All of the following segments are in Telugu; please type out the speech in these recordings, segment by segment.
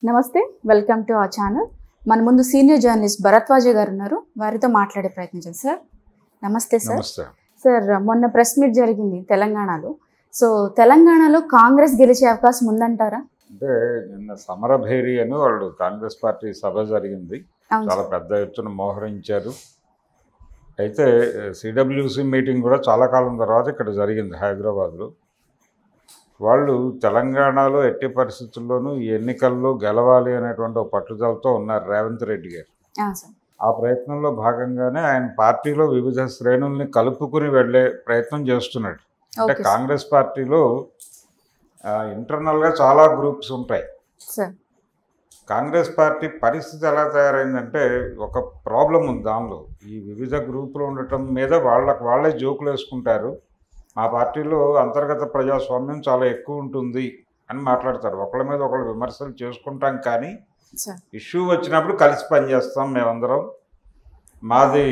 నమస్తే వెల్కమ్ టు అవర్ ఛానల్ మన ముందు సీనియర్ జర్నలిస్ట్ భరద్వాజ గారు ఉన్నారు వారితో మాట్లాడే ప్రయత్నించాం సార్ నమస్తే సార్ నమస్తే సార్ మొన్న ప్రెస్ మీట్ జరిగింది తెలంగాణలో సో తెలంగాణలో కాంగ్రెస్ గెలిచే అవకాశం ఉందంటారా అంటే నిన్న సమరభేరి అని వాళ్ళు కాంగ్రెస్ పార్టీ సభ జరిగింది అవును చాలా సార్ పెద్ద ఎత్తున మోహరించారు అయితే సిడబ్ల్యూసి మీటింగ్ కూడా చాలా కాలం తర్వాత ఇక్కడ జరిగింది హైదరాబాద్లో వాళ్ళు తెలంగాణలో ఎట్టి పరిస్థితుల్లోనూ ఈ ఎన్నికల్లో గెలవాలి అనేటువంటి ఒక పట్టుదలతో ఉన్నారు రేవంత్ రెడ్డి గారు ఆ, సార్ ఆ ప్రయత్నంలో భాగంగానే ఆయన పార్టీలో వివిధ శ్రేణుల్ని కలుపుకుని వెళ్ళే ప్రయత్నం చేస్తున్నాడు అంటే ఓకే సార్. కాంగ్రెస్ పార్టీలో ఆ, ఇంటర్నల్గా చాలా గ్రూప్స్ ఉంటాయి సార్ కాంగ్రెస్ పార్టీ పరిస్థితి ఎలా తయారైందంటే ఒక ప్రాబ్లం ఉంది దానిలో ఈ వివిధ గ్రూపులు ఉండటం మీద వాళ్ళకి వాళ్ళే జోకులు వేసుకుంటారు మా పార్టీలో అంతర్గత ప్రజాస్వామ్యం చాలా ఎక్కువ ఉంటుంది అని మాట్లాడతారు ఒకళ్ళ మీద ఒకళ్ళు విమర్శలు చేసుకుంటాం కానీ సార్ ఇష్యూ వచ్చినప్పుడు కలిసి పనిచేస్తాం మేమందరం మాది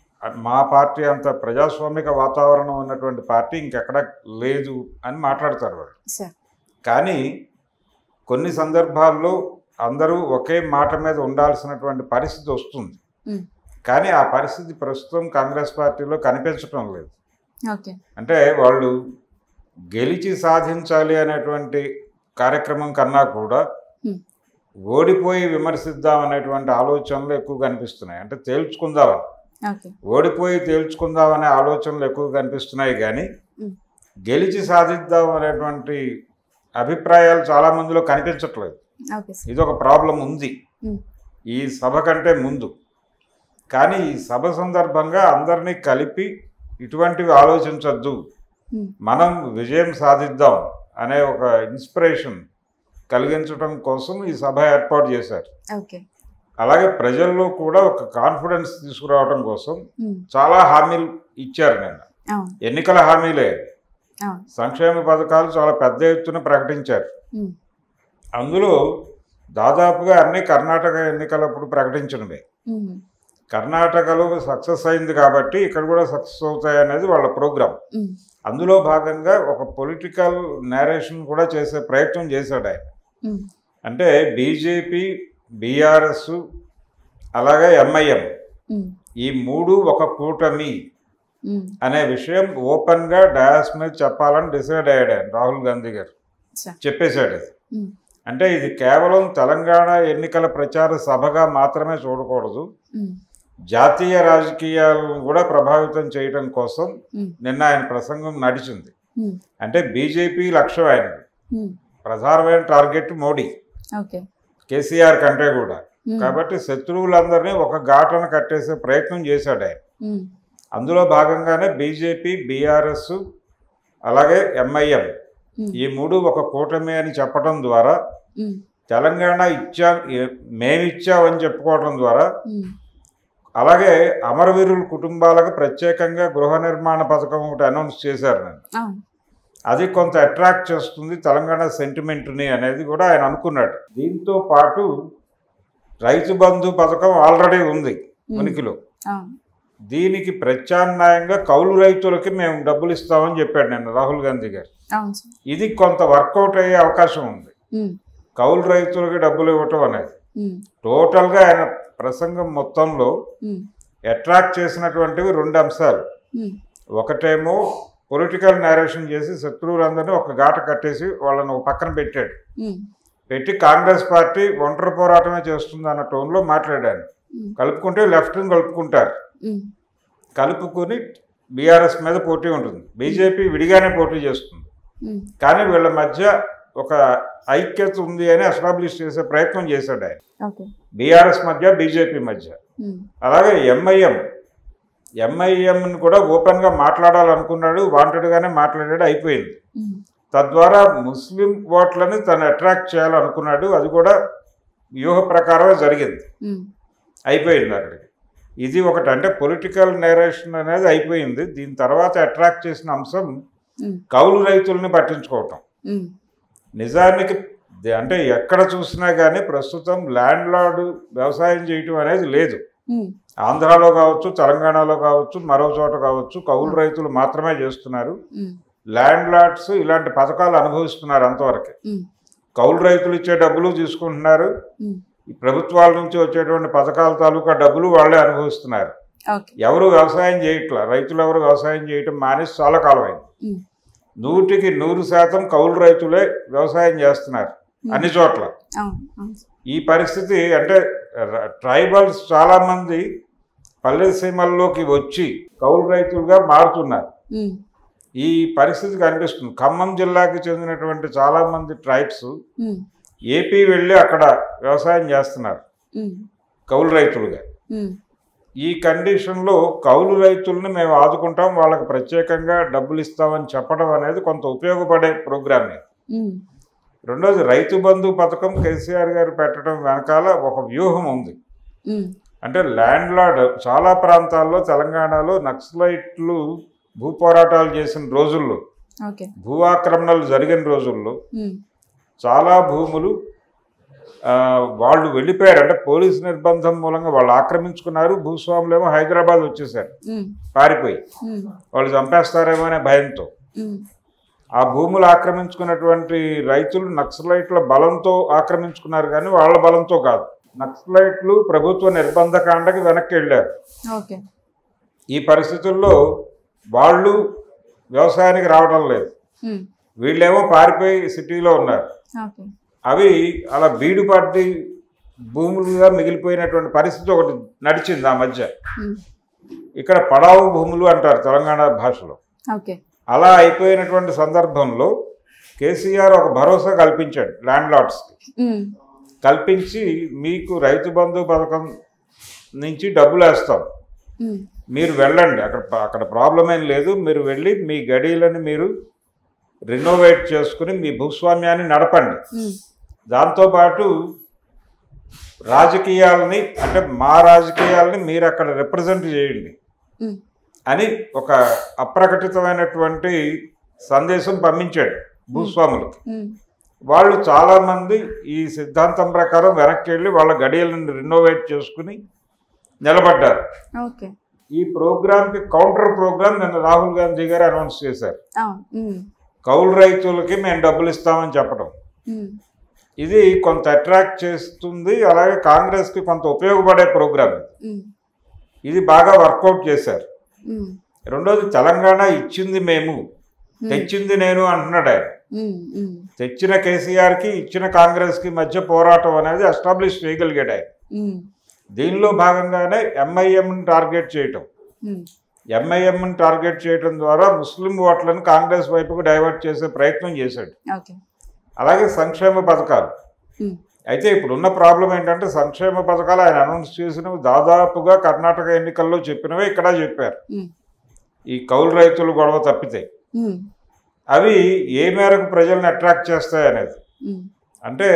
మా పార్టీ అంత ప్రజాస్వామిక వాతావరణం ఉన్నటువంటి పార్టీ ఇంకెక్కడ లేదు అని మాట్లాడతారు వాళ్ళు సార్ కానీ కొన్ని సందర్భాల్లో అందరూ ఒకే మాట మీద ఉండాల్సినటువంటి పరిస్థితి వస్తుంది ఉమ్, కానీ ఆ పరిస్థితి ప్రస్తుతం కాంగ్రెస్ పార్టీలో కనిపించటం లేదు ఓకే అంటే వాళ్ళు గెలిచి సాధించాలి అనేటువంటి కార్యక్రమం కన్నా కూడా ఉమ్, ఓడిపోయి విమర్శిద్దాం అనేటువంటి ఆలోచనలు ఎక్కువ కనిపిస్తున్నాయి అంటే తేల్చుకుందామని ఓకే ఓడిపోయి తేల్చుకుందాం అనే ఆలోచనలు ఎక్కువ కనిపిస్తున్నాయి కానీ ఉమ్, గెలిచి సాధిద్దాం అనేటువంటి అభిప్రాయాలు చాలా మందిలో కనిపించట్లేదు ఓకే సార్ ఇది ఒక ప్రాబ్లం ఉంది ఉమ్, ఈ సభ కంటే ముందు కానీ ఈ సభ సందర్భంగా అందరినీ కలిపి ఇటువంటివి ఆలోచించొద్దు ఉమ్, మనం విజయం సాధిద్దాం అనే ఒక ఇన్స్పిరేషన్ కలిగించడం కోసం ఈ సభ ఏర్పాటు చేశారు ఓకే అలాగే ప్రజల్లో కూడా ఒక కాన్ఫిడెన్స్ తీసుకురావడం కోసం ఉమ్, చాలా హామీలు ఇచ్చారు నిన్న అవును ఎన్నికల హామీలే అవును సంక్షేమ పథకాలు చాలా పెద్ద ఎత్తున ప్రకటించారు ఉమ్, అందులో దాదాపుగా అన్ని కర్ణాటక ఎన్నికలప్పుడు ప్రకటించినవే ఉమ్, కర్ణాటకలో సక్సెస్ అయింది కాబట్టి ఇక్కడ కూడా సక్సెస్ అవుతాయి అనేది వాళ్ళ ప్రోగ్రామ్ ఉమ్, అందులో భాగంగా ఒక పొలిటికల్ నేరేషన్ కూడా చేసే ప్రయత్నం చేశాడు ఆయన ఉమ్, అంటే బీజేపీ బీఆర్ఎస్ అలాగే ఎంఐఎం ఉమ్, ఈ మూడు ఒక కూటమి ఉమ్, అనే విషయం ఓపెన్గా డయాస్ మీద చెప్పాలని డిసైడ్ అయ్యాడు ఆయన రాహుల్ గాంధీ గారు సార్ చెప్పేశాడు అది ఉమ్, అంటే ఇది కేవలం తెలంగాణ ఎన్నికల ప్రచార సభగా మాత్రమే చూడకూడదు ఉమ్, జాతీయ రాజకీయాలను కూడా ప్రభావితం చేయడం కోసం ఉమ్, నిన్న ఆయన ప్రసంగం నడిచింది ఉమ్, అంటే బీజేపీ లక్ష్యం ఆయనది ఉమ్, ప్రధానమైన టార్గెట్ మోడీ ఓకే కేసీఆర్ కంటే కూడా ఉమ్, కాబట్టి శత్రువులందరినీ ఒక ఘాటన కట్టేసే ప్రయత్నం చేశాడు ఆయన ఉమ్, అందులో భాగంగానే బీజేపీ బీఆర్ఎస్ అలాగే ఎంఐఎం ఉమ్, ఈ మూడు ఒక కూటమి అని చెప్పడం ద్వారా ఉమ్, తెలంగాణ ఇచ్చా మేమిచ్చామని చెప్పుకోవడం ద్వారా ఉమ్, అలాగే అమరవీరుల కుటుంబాలకు ప్రత్యేకంగా గృహ నిర్మాణ పథకం ఒకటి అనౌన్స్ చేశారు నేను అవును అది కొంత అట్రాక్ట్ చేస్తుంది తెలంగాణ సెంటిమెంట్ని అనేది కూడా ఆయన అనుకున్నాడు దీంతో పాటు రైతు బంధు పథకం ఆల్రెడీ ఉంది ఉనికిలో అవును దీనికి ప్రత్యామ్నాయంగా కౌలు రైతులకి మేము డబ్బులు ఇస్తామని చెప్పాడు నేను రాహుల్ గాంధీ గారు అవును సార్ ఇది కొంత వర్కౌట్ అయ్యే అవకాశం ఉంది ఉమ్, కౌలు రైతులకి డబ్బులు ఇవ్వటం అనేది ఉమ్, టోటల్గా ఆయన ప్రసంగం మొత్తంలో ఉమ్, అట్రాక్ట్ చేసినటువంటివి రెండు అంశాలు ఉమ్, ఒకటేమో పొలిటికల్ నేరేషన్ చేసి శత్రువులందరినీ ఒక ఘాట కట్టేసి వాళ్ళని ఒక పక్కన పెట్టాడు ఉమ్, పెట్టి కాంగ్రెస్ పార్టీ ఒంటరి పోరాటమే చేస్తుంది అన్న టోన్లో మాట్లాడాను ఉమ్, కలుపుకుంటే లెఫ్ట్ని కలుపుకుంటారు ఉమ్, కలుపుకొని బీఆర్ఎస్ మీద పోటీ ఉంటుంది బీజేపీ విడిగానే పోటీ చేస్తుంది ఉమ్, కానీ వీళ్ళ మధ్య ఒక ఐక్యత ఉంది అని ఎస్టాబ్లిష్ చేసే ప్రయత్నం చేశాడు ఆయన ఓకే బీఆర్ఎస్ మధ్య బీజేపీ మధ్య ఉమ్, అలాగే ఎంఐఎం ఎంఐఎంని కూడా ఓపెన్గా మాట్లాడాలనుకున్నాడు వాంటెడ్గానే మాట్లాడాడు అయిపోయింది ఉమ్, తద్వారా ముస్లిం ఓట్లని తను అట్రాక్ట్ చేయాలనుకున్నాడు అది కూడా వ్యూహ ప్రకారమే జరిగింది ఉమ్, అయిపోయింది అక్కడికి ఇది ఒకటి అంటే పొలిటికల్ నేరేషన్ అనేది అయిపోయింది దీని తర్వాత అట్రాక్ట్ చేసిన అంశం ఉమ్, కౌలు రైతుల్ని పట్టించుకోవటం ఉమ్, నిజానికి ది- అంటే ఎక్కడ చూసినా కానీ ప్రస్తుతం ల్యాండ్ లార్డ్ వ్యవసాయం చేయటం అనేది లేదు ఉమ్, ఆంధ్రాలో కావచ్చు తెలంగాణలో కావచ్చు మరో చోట కావచ్చు కౌలు రైతులు మాత్రమే చేస్తున్నారు ఉమ్, ల్యాండ్ లార్డ్స్ ఇలాంటి పథకాలు అనుభవిస్తున్నారు అంతవరకే ఉమ్, కౌలు రైతులు ఇచ్చే డబ్బులు తీసుకుంటున్నారు ఉమ్. ఈ ప్రభుత్వాల నుంచి వచ్చేటువంటి పథకాల తాలూకా డబ్బులు వాళ్ళే అనుభవిస్తున్నారు ఓకే ఎవరు వ్యవసాయం చేయట్లా రైతులు ఎవరు వ్యవసాయం చేయటం మానేసి చాలా కాలం అయింది ఉమ్. నూటికి నూరు శాతం కౌలు రైతులే వ్యవసాయం చేస్తున్నారు అన్ని చోట్ల అవును అవును ఈ పరిస్థితి అంటే ర- ట్రైబల్స్ చాలా మంది పల్లె సీమల్లోకి వచ్చి కౌలు రైతులుగా మారుతున్నారు ఉమ్. ఈ పరిస్థితి కనిపిస్తుంది ఖమ్మం జిల్లాకి చెందినటువంటి చాలా మంది ట్రైబ్స్ ఉమ్. ఏపీ వెళ్ళి అక్కడ వ్యవసాయం చేస్తున్నారు ఉమ్. కౌలు రైతులుగా ఉమ్. ఈ కండిషన్లో కౌలు రైతుల్ని మేము ఆదుకుంటాం వాళ్ళకి ప్రత్యేకంగా డబ్బులు ఇస్తామని చెప్పడం అనేది కొంత ఉపయోగపడే ప్రోగ్రామే ఉమ్. రెండోది రైతు బంధు పథకం కేసీఆర్ గారు పెట్టడం వెనకాల ఒక వ్యూహం ఉంది ఉమ్. అంటే ల్యాండ్ లార్డ్ చాలా ప్రాంతాల్లో తెలంగాణలో నక్సలైట్లు భూ పోరాటాలు చేసిన రోజుల్లో ఓకే భూ ఆక్రమణలు జరిగిన రోజుల్లో ఉమ్. చాలా భూములు ఆ, వాళ్ళు వెళ్ళిపోయారు అంటే పోలీసు నిర్బంధం మూలంగా వాళ్ళు ఆక్రమించుకున్నారు భూస్వాములేమో హైదరాబాద్ వచ్చేసారు ఉమ్. పారిపోయి ఉమ్. వాళ్ళు చంపేస్తారేమో అనే భయంతో ఉమ్. ఆ భూములు ఆక్రమించుకున్నటువంటి రైతులు నక్సలైట్ల బలంతో ఆక్రమించుకున్నారు కానీ వాళ్ళ బలంతో కాదు నక్సలైట్లు ప్రభుత్వ నిర్బంధ కాండకి వెనక్కి వెళ్ళారు ఓకే ఈ పరిస్థితుల్లో వాళ్ళు వ్యవసాయానికి రావడం లేదు ఉమ్. వీళ్ళేమో పారిపోయి సిటీలో ఉన్నారు ఓకే అవి అలా బీడు పట్టి భూములుగా మిగిలిపోయినటువంటి పరిస్థితి ఒకటి నడిచింది ఆ మధ్య ఉమ్. ఇక్కడ పడావు భూములు అంటారు తెలంగాణ భాషలో ఓకే అలా అయిపోయినటువంటి సందర్భంలో కేసీఆర్ ఒక భరోసా కల్పించాడు ల్యాండ్ లార్డ్స్కి ఉమ్. కల్పించి మీకు రైతు బంధు పథకం నుంచి డబ్బులు వేస్తాం ఉమ్. మీరు వెళ్ళండి అక్కడ అక్కడ ప్రాబ్లం ఏం లేదు మీరు వెళ్ళి మీ గడీలను మీరు రినోవేట్ చేసుకుని మీ భూస్వామ్యాన్ని నడపండి ఉమ్. దాంతోపాటు రాజకీయాలని అంటే మా రాజకీయాలని మీరు అక్కడ రిప్రజెంట్ చేయండి ఉమ్. అని ఒక అప్రకటితమైనటువంటి సందేశం పంపించాడు భూస్వాములకు ఉమ్. వాళ్ళు చాలామంది ఈ సిద్ధాంతం ప్రకారం వెనక్కి వెళ్ళి వాళ్ళ గడియలను రినోవేట్ చేసుకుని నిలబడ్డారు ఓకే ఈ ప్రోగ్రామ్కి కౌంటర్ ప్రోగ్రామ్ నిన్న రాహుల్ గాంధీ గారు అనౌన్స్ చేశారు అవును ఉమ్. కౌలు రైతులకి మేము డబ్బులు ఇస్తామని చెప్పడం ఉమ్. ఇది కొంత అట్రాక్ట్ చేస్తుంది అలాగే కాంగ్రెస్కి కొంత ఉపయోగపడే ప్రోగ్రామ్ ఇది. ఉమ్. ఇది బాగా వర్కౌట్ చేశారు ఉమ్. రెండోది తెలంగాణ ఇచ్చింది మేము తెచ్చింది నేను అంటున్నాడు ఆయన ఉమ్. ఉమ్. తెచ్చిన కేసీఆర్కి ఇచ్చిన కాంగ్రెస్కి మధ్య పోరాటం అనేది ఎస్టాబ్లిష్ చేయగలిగాడు ఆయన ఉమ్. దీనిలో భాగంగానే ఎంఐఎంని టార్గెట్ చేయటం ఉమ్. ఎంఐఎంని టార్గెట్ చేయటం ద్వారా ముస్లిం ఓట్లను కాంగ్రెస్ వైపుకు డైవర్ట్ చేసే ప్రయత్నం చేశాడు ఓకే అలాగే సంక్షేమ పథకాలు ఉమ్. అయితే ఇప్పుడున్న ప్రాబ్లం ఏంటంటే సంక్షేమ పథకాలు ఆయన అనౌన్స్ చేసినవి దాదాపుగా కర్ణాటక ఎన్నికల్లో చెప్పినవే ఇక్కడ చెప్పారు ఉమ్. ఈ కౌలు రైతులు గొడవ తప్పితే ఉమ్. అవి ఏ మేరకు ప్రజల్ని అట్రాక్ట్ చేస్తాయి అనేది ఉమ్. అంటే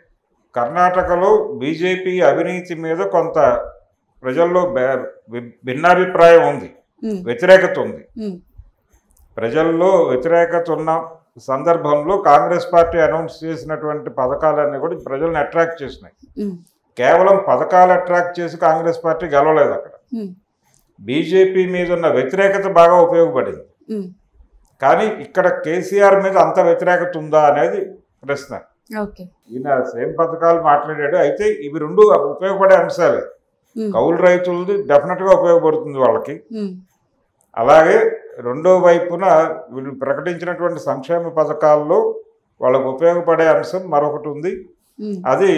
కర్ణాటకలో బీజేపీ అవినీతి మీద కొంత ప్రజల్లో బే- వి- భిన్నాభిప్రాయం ఉంది ఉమ్. వ్యతిరేకత ఉంది ఉమ్. ప్రజల్లో వ్యతిరేకత ఉన్న సందర్భంలో కాంగ్రెస్ పార్టీ అనౌన్స్ చేసినటువంటి పథకాలన్నీ కూడా ప్రజల్ని అట్రాక్ట్ చేసినాయి ఉమ్. కేవలం పథకాలు అట్రాక్ట్ చేసి కాంగ్రెస్ పార్టీ గెలవలేదు అక్కడ ఉమ్. బీజేపీ మీద ఉన్న వ్యతిరేకత బాగా ఉపయోగపడింది ఉమ్. కానీ ఇక్కడ కేసీఆర్ మీద అంత వ్యతిరేకత ఉందా అనేది ప్రశ్న ఓకే ఈయన సేమ్ పథకాలు మాట్లాడాడు అయితే ఇవి రెండు ఉపయోగపడే అంశాలే ఉమ్. కౌలు రైతులది డెఫినెట్గా ఉపయోగపడుతుంది వాళ్ళకి ఉమ్. అలాగే రెండో వైపున వీళ్ళు ప్రకటించినటువంటి సంక్షేమ పథకాల్లో వాళ్ళకు ఉపయోగపడే అంశం మరొకటి ఉంది ఉమ్. అది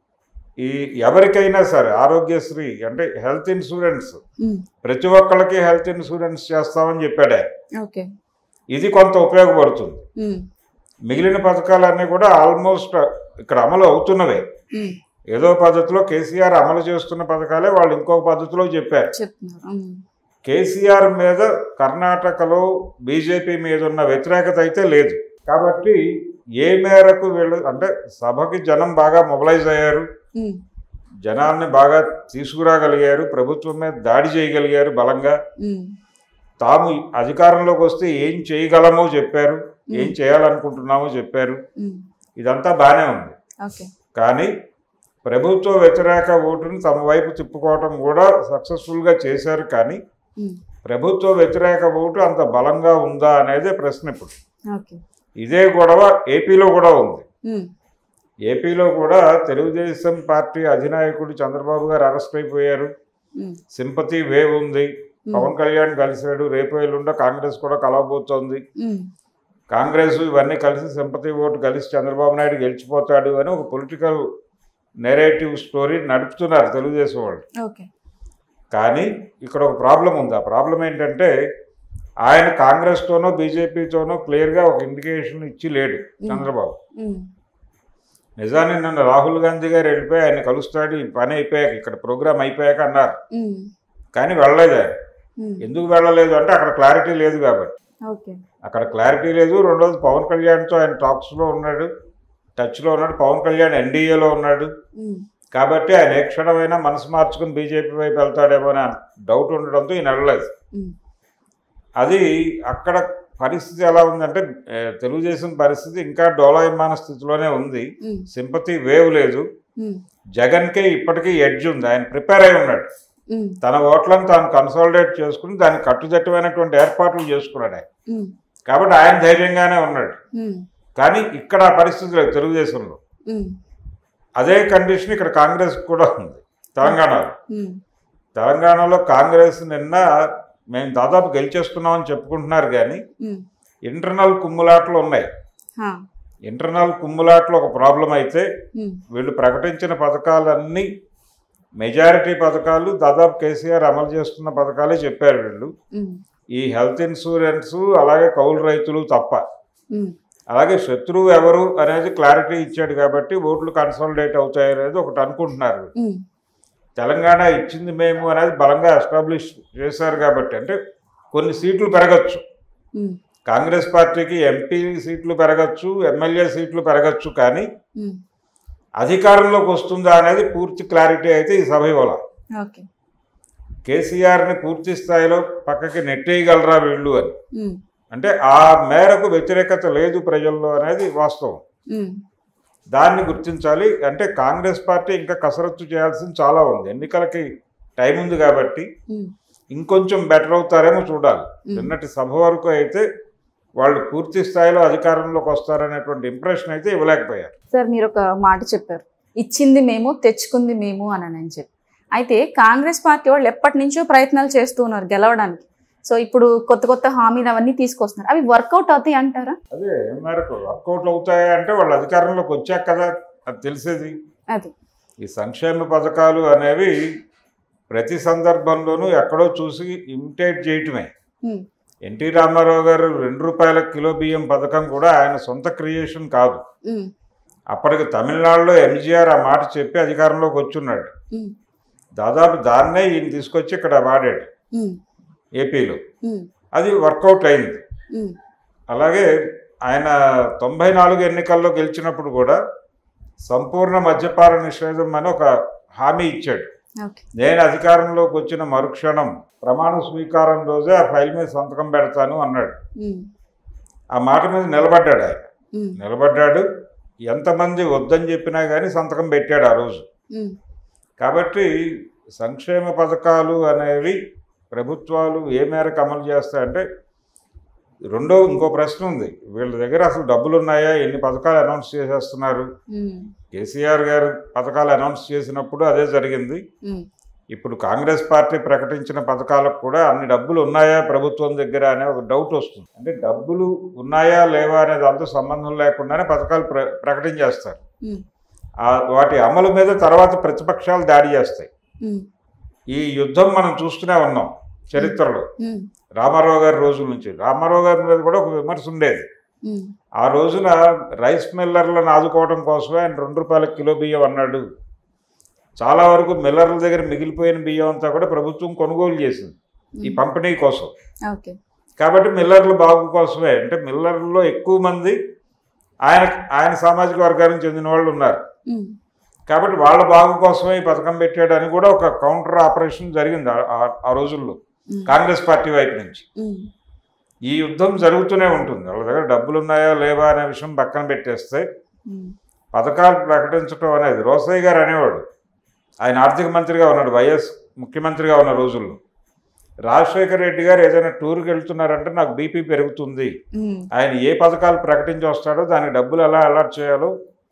ఈ ఎవరికైనా సరే ఆరోగ్యశ్రీ అంటే హెల్త్ ఇన్సూరెన్స్ ఉమ్. ప్రతి ఒక్కళ్ళకి హెల్త్ ఇన్సూరెన్స్ చేస్తామని చెప్పాడే ఓకే ఇది కొంత ఉపయోగపడుతుంది ఉమ్. మిగిలిన పథకాలన్నీ కూడా ఆల్మోస్ట్ ఇక్కడ అమలు అవుతున్నవే ఉమ్. ఏదో పద్ధతిలో కేసీఆర్ అమలు చేస్తున్న పథకాలే వాళ్ళు ఇంకొక పద్ధతిలో చెప్పారు చెప్తున్నారు ఉమ్. కేసీఆర్ మీద కర్ణాటకలో బీజేపీ మీద ఉన్న వ్యతిరేకత అయితే లేదు కాబట్టి ఏ మేరకు వీళ్ళు అంటే సభకి జనం బాగా మొబలైజ్ అయ్యారు ఉమ్. జనాన్ని బాగా తీసుకురాగలిగారు ప్రభుత్వం మీద దాడి చేయగలిగారు బలంగా ఉమ్. తాము అధికారంలోకి వస్తే ఏం చేయగలమో చెప్పారు ఏం చేయాలనుకుంటున్నామో చెప్పారు ఉమ్. ఇదంతా బాగానే ఉంది ఓకే కానీ ప్రభుత్వ వ్యతిరేక ఓటుని తమ వైపు తిప్పుకోవటం కూడా సక్సెస్ఫుల్గా చేశారు కానీ ఉమ్. ప్రభుత్వ వ్యతిరేక ఓటు అంత బలంగా ఉందా అనేదే ప్రశ్న ఇప్పుడు ఓకే ఇదే గొడవ ఏపీలో కూడా ఉంది ఉమ్. ఏపీలో కూడా తెలుగుదేశం పార్టీ అధినాయకుడు చంద్రబాబు గారు అరెస్ట్ అయిపోయారు ఉమ్, సింపతి వేవ్ ఉంది ఉమ్, పవన్ కళ్యాణ్ కలిశాడు రేపు ఎల్లుండ కాంగ్రెస్ కూడా కలవబోతోంది ఉమ్, కాంగ్రెస్ ఇవన్నీ కలిసి సింపతి ఓటు కలిసి చంద్రబాబు నాయుడు గెలిచిపోతాడు అని ఒక పొలిటికల్ నెరేటివ్ స్టోరీ నడుపుతున్నారు తెలుగుదేశం వాళ్ళు ఓకే కానీ ఇక్కడ ఒక ప్రాబ్లం ఉంది ఆ ప్రాబ్లం ఏంటంటే ఆయన కాంగ్రెస్తోనో బీజేపీతోనో క్లియర్గా ఒక ఇండికేషన్ ఇచ్చి లేడు చంద్రబాబు ఉమ్, నిజాన్ని నన్ను రాహుల్ గాంధీ గారు వెళ్ళిపోయి ఆయన కలుస్తాడు ఈ పని అయిపోయాక ఇక్కడ ప్రోగ్రామ్ అయిపోయాక అన్నారు ఉమ్, కానీ వెళ్ళలేదు ఆయన ఉమ్, ఎందుకు వెళ్ళలేదు అంటే అక్కడ క్లారిటీ లేదు కాబట్టి ఓకే అక్కడ క్లారిటీ లేదు రెండోది పవన్ కళ్యాణ్తో ఆయన టాక్స్లో ఉన్నాడు టచ్లో ఉన్నాడు పవన్ కళ్యాణ్ ఎన్డీఏలో ఉన్నాడు ఉమ్, కాబట్టి ఆయన ఏ క్షణమైనా మనసు మార్చుకుని బీజేపీ వైపు వెళ్తాడేమో అని డౌట్ ఉండడంతో ఈయన వెళ్ళలేదు ఉమ్, అది అక్కడ పరిస్థితి ఎలా ఉందంటే ఏ, తెలుగుదేశం పరిస్థితి ఇంకా డోలాయమాన స్థితిలోనే ఉంది ఉమ్, సింపతి వేవ్ లేదు ఉమ్, జగన్కే ఇప్పటికీ ఎడ్జ్ ఉంది ఆయన ప్రిపేర్ అయి ఉన్నాడు ఉమ్, తన ఓట్లను తాను కన్సాలిడేట్ చేసుకుని దానికి కట్టుదిట్టమైనటువంటి ఏర్పాట్లు చేసుకున్నాడు ఆయన ఉమ్, కాబట్టి ఆయన ధైర్యంగానే ఉన్నాడు ఉమ్, కానీ ఇక్కడ ఆ పరిస్థితి లేదు తెలుగుదేశంలో ఉమ్, అదే కండిషన్ ఇక్కడ కాంగ్రెస్ కూడా ఉంది తెలంగాణలో ఉమ్, తెలంగాణలో కాంగ్రెస్ నిన్న మేము దాదాపు గెలిచేస్తున్నామని చెప్పుకుంటున్నారు కానీ ఉమ్, ఇంటర్నల్ కుమ్ములాట్లు ఉన్నాయి హా, ఇంటర్నల్ కుమ్ములాట్లు ఒక ప్రాబ్లం అయితే ఉమ్, వీళ్ళు ప్రకటించిన పథకాలన్నీ మెజారిటీ పథకాలు దాదాపు కేసీఆర్ అమలు చేస్తున్న పథకాలే చెప్పారు వీళ్ళు ఉమ్, ఈ హెల్త్ ఇన్సూరెన్స్ అలాగే కౌలు రైతులు తప్ప ఉమ్, అలాగే శత్రువు ఎవరు అనేది క్లారిటీ ఇచ్చాడు కాబట్టి ఓట్లు కన్సాలిడేట్ అవుతాయి అనేది ఒకటి అనుకుంటున్నారు ఉమ్, తెలంగాణ ఇచ్చింది మేము అనేది బలంగా ఎస్టాబ్లిష్ చేశారు కాబట్టి అంటే కొన్ని సీట్లు పెరగచ్చు ఉమ్, కాంగ్రెస్ పార్టీకి ఎంపీ సీట్లు పెరగచ్చు ఎమ్మెల్యే సీట్లు పెరగచ్చు కానీ ఉమ్, అధికారంలోకి వస్తుందా అనేది పూర్తి క్లారిటీ అయితే ఈ సభ ఇవ్వాల ఓకే కేసీఆర్ని పూర్తి స్థాయిలో పక్కకి నెట్టేయగలరా వీళ్ళు అని ఉమ్, అంటే ఆ మేరకు వ్యతిరేకత లేదు ప్రజల్లో అనేది వాస్తవం ఉమ్, దాన్ని గుర్తించాలి అంటే కాంగ్రెస్ పార్టీ ఇంకా కసరత్తు చేయాల్సింది చాలా ఉంది ఎన్నికలకి టైం ఉంది కాబట్టి ఉమ్, ఇంకొంచెం బెటర్ అవుతారేమో చూడాలి మ్మ్. నిన్నటి సభ వరకు అయితే వాళ్ళు పూర్తి స్థాయిలో అధికారంలోకి వస్తారనేటువంటి ఇంప్రెషన్ అయితే ఇవ్వలేకపోయారు సార్ మీరు ఒక మాట చెప్పారు ఇచ్చింది మేము తెచ్చుకుంది మేము అని అని చెప్పి అయితే కాంగ్రెస్ పార్టీ వాళ్ళు ఎప్పటి నుంచో ప్రయత్నాలు చేస్తూ ఉన్నారు గెలవడానికి సో ఇప్పుడు కొత్త కొత్త హామీలు అవన్నీ తీసుకొస్తున్నారు అవి వర్కౌట్ అవుతాయి అంటారా అదే ఏ మేరకు వర్కౌట్ అవుతాయా అంటే వాళ్ళు అధికారంలోకి వచ్చాక కదా అది తెలిసేది అది ఈ సంక్షేమ పథకాలు అనేవి ప్రతి సందర్భంలోనూ ఎక్కడో చూసి ఇమిటేట్ చేయటమే ఉమ్, ఎన్టీ రామారావు గారు రెండు రూపాయల కిలో బియ్యం పథకం కూడా ఆయన సొంత క్రియేషన్ కాదు ఉమ్, అప్పటికి తమిళనాడులో ఎంజీఆర్ ఆ మాట చెప్పి అధికారంలోకి వచ్చున్నాడు ఉమ్, దాదాపు దాన్నే ఈయన తీసుకొచ్చి ఇక్కడ వాడాడు ఉమ్, ఏపీలో ఉమ్, అది వర్కౌట్ అయింది ఉమ్, అలాగే ఆయన తొంభై నాలుగు ఎన్నికల్లో గెలిచినప్పుడు కూడా సంపూర్ణ మద్యపాన నిషేధం అని ఒక హామీ ఇచ్చాడు ఓకే నేను అధికారంలోకి వచ్చిన మరుక్షణం ప్రమాణ స్వీకారం రోజే ఆ ఫైల్ మీద సంతకం పెడతాను అన్నాడు ఉమ్, ఆ మాట మీద నిలబడ్డాడు ఆయన ఉమ్, నిలబడ్డాడు ఎంతమంది వద్దని చెప్పినా కానీ సంతకం పెట్టాడు ఆ రోజు ఉమ్, కాబట్టి సంక్షేమ పథకాలు అనేవి ప్రభుత్వాలు ఏ మేరకు అమలు చేస్తాయంటే రెండో ఇంకో ప్రశ్న ఉంది వీళ్ళ దగ్గర అసలు డబ్బులు ఉన్నాయా ఎన్ని పథకాలు అనౌన్స్ చేసేస్తున్నారు ఉమ్, కేసీఆర్ గారు పథకాలు అనౌన్స్ చేసినప్పుడు అదే జరిగింది ఉమ్, ఇప్పుడు కాంగ్రెస్ పార్టీ ప్రకటించిన పథకాలకు కూడా అన్ని డబ్బులు ఉన్నాయా ప్రభుత్వం దగ్గర అనే ఒక డౌట్ వస్తుంది అంటే డబ్బులు ఉన్నాయా లేవా అనే దాంతో సంబంధం లేకుండానే పథకాలు ప్ర ప్రకటించేస్తారు ఉమ్, ఆ వాటి అమలు మీద తర్వాత ప్రతిపక్షాలు దాడి చేస్తాయి ఉమ్, ఈ యుద్ధం మనం చూస్తూనే ఉన్నాం చరిత్రలో ఉమ్, రామారావు గారి రోజుల నుంచి రామారావు గారి మీద కూడా ఒక విమర్శ ఉండేది ఉమ్, ఆ రోజున రైస్ మిల్లర్లను ఆదుకోవడం కోసమే ఆయన రెండు రూపాయల కిలో బియ్యం అన్నాడు చాలా వరకు మిల్లర్ల దగ్గర మిగిలిపోయిన బియ్యం అంతా కూడా ప్రభుత్వం కొనుగోలు చేసింది ఈ ఉమ్, పంపిణీ కోసం ఓకే కాబట్టి మిల్లర్ల బాగు కోసమే అంటే మిల్లర్లలో ఎక్కువ మంది ఆయన ఆయన సామాజిక వర్గానికి చెందిన వాళ్ళు ఉన్నారు ఉమ్, కాబట్టి వాళ్ళ బాగు కోసమే ఈ పథకం పెట్టాడు అని కూడా ఒక కౌంటర్ ఆపరేషన్ జరిగింది ఆ- ఆ- ఆ రోజుల్లో ఉమ్, కాంగ్రెస్ పార్టీ వైపు నుంచి ఉమ్, ఈ యుద్ధం జరుగుతూనే ఉంటుంది వాళ్ళ దగ్గర డబ్బులు ఉన్నాయా లేవా అనే విషయం పక్కన పెట్టేస్తే ఉమ్, పథకాలు ప్రకటించడం అనేది రోసయ్య గారు అనేవాడు ఆయన ఆర్థిక మంత్రిగా ఉన్నాడు వైఎస్ ముఖ్యమంత్రిగా ఉన్న రోజుల్లో రాజశేఖర రెడ్డి గారు ఏదైనా టూర్కి వెళ్తున్నారంటే నాకు బీపీ పెరుగుతుంది ఉమ్, ఆయన ఏ పథకాలు ప్రకటించి వస్తాడో దానికి డబ్బులు ఎలా అలాట్ చేయాలో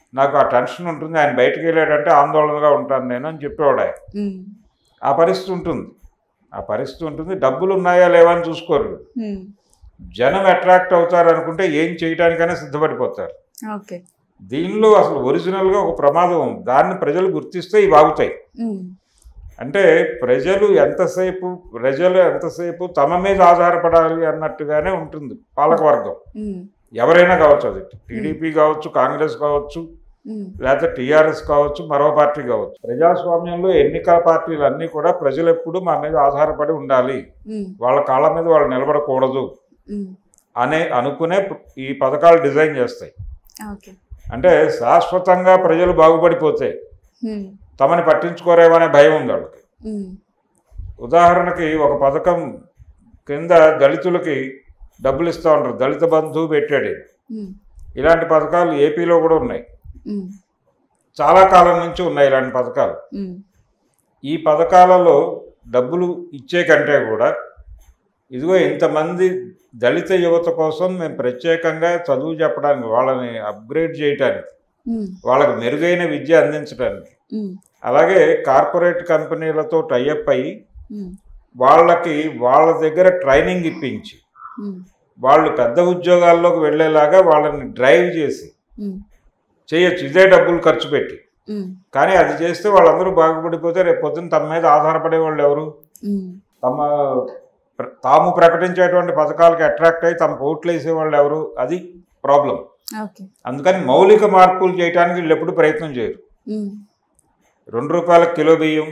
నాకు ఆ టెన్షన్ ఉంటుంది ఆయన బయటకు వెళ్ళాడంటే ఆందోళనగా ఉంటాను నేను అని చెప్పేవాడు ఆయన ఉమ్, ఆ పరిస్థితి ఉంటుంది ఆ పరిస్థితి ఉంటుంది డబ్బులు ఉన్నాయా లేవా అని చూసుకోరు ఉమ్, జనం అట్రాక్ట్ అవుతారు అనుకుంటే ఏం చేయడానికైనా సిద్ధపడిపోతారు ఓకే దీనిలో అసలు ఒరిజినల్గా ఒక ప్రమాదం ఉంది దాన్ని ప్రజలు గుర్తిస్తే ఇవి ఆగుతాయి ఉమ్, అంటే ప్రజలు ఎంతసేపు ప్రజలు ఎంతసేపు తమ మీద ఆధారపడాలి అన్నట్టుగానే ఉంటుంది పాలకవర్గం ఉమ్, ఎవరైనా కావచ్చు అది టీడీపీ కావచ్చు కాంగ్రెస్ కావచ్చు ఉమ్, లేకపోతే టీఆర్ఎస్ కావచ్చు మరో పార్టీ కావచ్చు ప్రజాస్వామ్యంలో ఎన్నికల పార్టీలు అన్నీ కూడా ప్రజలు ఎప్పుడు మా మీద ఆధారపడి ఉండాలి ఉమ్, వాళ్ళ కాళ్ళ మీద వాళ్ళు నిలబడకూడదు ఉమ్, అనే అనుకునే ఈ పథకాలు డిజైన్ చేస్తాయి ఓకే అంటే శాశ్వతంగా ప్రజలు బాగుపడిపోతే ఉమ్, తమని పట్టించుకోరేమనే భయం ఉంది వాళ్ళకి ఉమ్, ఉదాహరణకి ఒక పథకం కింద దళితులకి డబ్బులు ఇస్తూ ఉంటారు దళిత బంధువు పెట్టాడు ఈయన. ఉమ్, ఇలాంటి పథకాలు ఏపీలో కూడా ఉన్నాయి ఉమ్, చాలా కాలం నుంచి ఉన్నాయి ఇలాంటి పథకాలు ఉమ్, ఈ పథకాలలో డబ్బులు ఇచ్చే కంటే కూడా ఇదిగో ఇంతమంది దళిత యువత కోసం మేము ప్రత్యేకంగా చదువు చెప్పడానికి వాళ్ళని అప్గ్రేడ్ చేయటానికి ఉమ్, వాళ్ళకి మెరుగైన విద్య అందించడానికి ఉమ్, అలాగే కార్పొరేట్ కంపెనీలతో టైఅప్ అయ్యి ఉమ్, వాళ్ళకి వాళ్ళ దగ్గర ట్రైనింగ్ ఇప్పించి ఉమ్, వాళ్ళు పెద్ద ఉద్యోగాల్లోకి వెళ్ళేలాగా వాళ్ళని డ్రైవ్ చేసి ఉమ్, చేయొచ్చు ఇదే డబ్బులు ఖర్చు పెట్టి ఉమ్, కానీ అది చేస్తే వాళ్ళందరూ బాగుపడిపోతే రేపు పొద్దున్న తమ మీద ఆధారపడే వాళ్ళు ఎవరు ఉమ్, తమ ప్ర- తాము ప్రకటించేటువంటి పథకాలకి అట్రాక్ట్ అయ్యి తమకు ఓట్లు వేసే వాళ్ళు ఎవరు అది ప్రాబ్లం ఓకే అందుకని మౌలిక మార్పులు చేయడానికి వీళ్ళు ఎప్పుడు ప్రయత్నం చేయరు ఉమ్, రెండు రూపాయల కిలో బియ్యం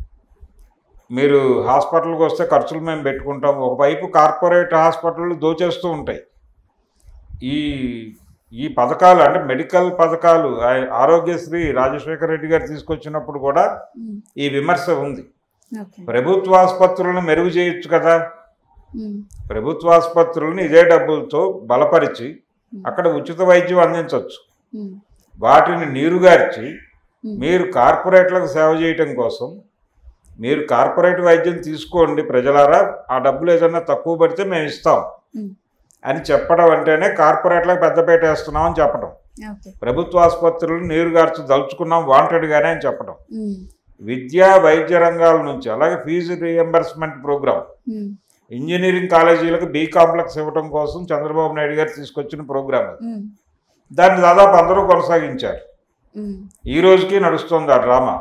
మీరు హాస్పిటల్కి వస్తే ఖర్చులు మేము పెట్టుకుంటాం ఒకవైపు కార్పొరేట్ హాస్పిటళ్ళు దోచేస్తూ ఉంటాయి ఈ ఈ పథకాలు అంటే మెడికల్ పథకాలు ఆ- ఆరోగ్యశ్రీ రాజశేఖర రెడ్డి గారు తీసుకొచ్చినప్పుడు కూడా ఉమ్, ఈ విమర్శ ఉంది ఓకే ప్రభుత్వ ఆసుపత్రులను మెరుగు చేయొచ్చు కదా ఉమ్, ప్రభుత్వ ఆసుపత్రులను ఇదే డబ్బులతో బలపరిచి అక్కడ ఉచిత వైద్యం అందించవచ్చు ఉమ్, వాటిని నీరుగార్చి ఉమ్, మీరు కార్పొరేట్లకు సేవ చేయటం కోసం మీరు కార్పొరేట్ వైద్యం తీసుకోండి ప్రజలారా ఆ డబ్బులు ఏదైనా తక్కువ పడితే మేము ఇస్తాం ఉమ్, అని చెప్పడం అంటేనే కార్పొరేట్లకు పెద్దపేట వేస్తున్నాం అని చెప్పడం ఓకే ప్రభుత్వ ఆసుపత్రులు నీరుగార్చు దలుచుకున్నాం వాంటెడ్గానే అని చెప్పడం ఉమ్, విద్యా వైద్య రంగాల నుంచి అలాగే ఫీజు రియంబర్స్మెంట్ ప్రోగ్రామ్ ఉమ్, ఇంజనీరింగ్ కాలేజీలకు బీ కాంప్లెక్స్ ఇవ్వడం కోసం చంద్రబాబు నాయుడు గారు తీసుకొచ్చిన ప్రోగ్రామ్ అది ఉమ్, దాన్ని దాదాపు అందరూ కొనసాగించారు ఉమ్, ఈ రోజుకి నడుస్తుంది ఆ డ్రామా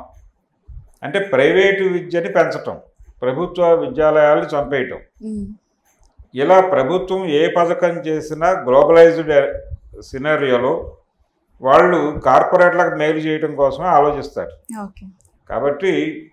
అంటే ప్రైవేటు విద్యని పెంచటం ప్రభుత్వ విద్యాలయాలు చంపేయటం ఉమ్, ఇలా ప్రభుత్వం ఏ పథకం చేసినా గ్లోబలైజ్డ్ సినారియోలో వాళ్ళు కార్పొరేట్లకు మేలు చేయడం కోసమే ఆలోచిస్తారు ఓకే కాబట్టి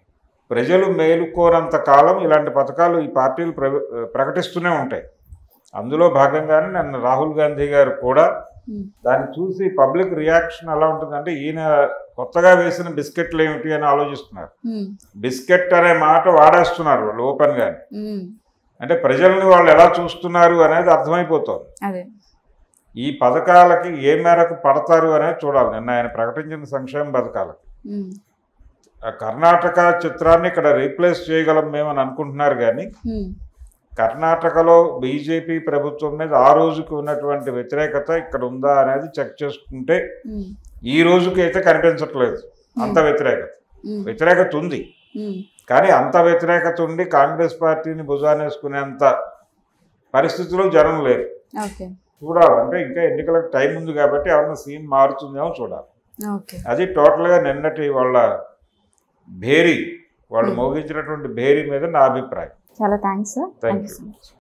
ప్రజలు మేలుకోనంత కాలం ఇలాంటి పథకాలు ఈ పార్టీలు ప్ర ప్రకటిస్తూనే ఉంటాయి అందులో భాగంగానే నన్ను రాహుల్ గాంధీ గారు కూడా ఉమ్, దాన్ని చూసి పబ్లిక్ రియాక్షన్ ఎలా ఉంటుందంటే ఈయన కొత్తగా వేసిన బిస్కెట్లు ఏమిటి అని ఆలోచిస్తున్నారు ఉమ్, బిస్కెట్ అనే మాట వాడేస్తున్నారు వాళ్ళు ఓపెన్గా ఉమ్, అంటే ప్రజల్ని వాళ్ళు ఎలా చూస్తున్నారు అనేది అర్థమైపోతుంది అదే ఈ పథకాలకి ఏ మేరకు పడతారు అనేది చూడాలి నిన్న ఆయన ప్రకటించిన సంక్షేమ పథకాలకి ఉమ్, ఆ కర్ణాటక చిత్రాన్ని ఇక్కడ రీప్లేస్ చేయగలం మేమని అనుకుంటున్నారు కానీ ఉమ్, కర్ణాటకలో బీజేపీ ప్రభుత్వం మీద ఆ రోజుకి ఉన్నటువంటి వ్యతిరేకత ఇక్కడ ఉందా అనేది చెక్ చేసుకుంటే ఉమ్, ఈ రోజుకి అయితే కనిపించట్లేదు అంత వ్యతిరేకత ఉమ్, వ్యతిరేకత ఉంది ఉమ్, కానీ అంత వ్యతిరేకత ఉండి కాంగ్రెస్ పార్టీని భుజానేసుకునేంత పరిస్థితిలో జనం లేరు ఓకే చూడాలి అంటే ఇంకా ఎన్నికలకు టైం ఉంది కాబట్టి ఏమన్నా సీన్ మారుతుందేమో చూడాలి ఓకే అది టోటల్గా నిన్నటి వాళ్ళ భేరీ వాళ్ళు Hmm. మోగించినటువంటి భేరీ మీద నా అభిప్రాయం చాలా thanks sir thank thank you you so much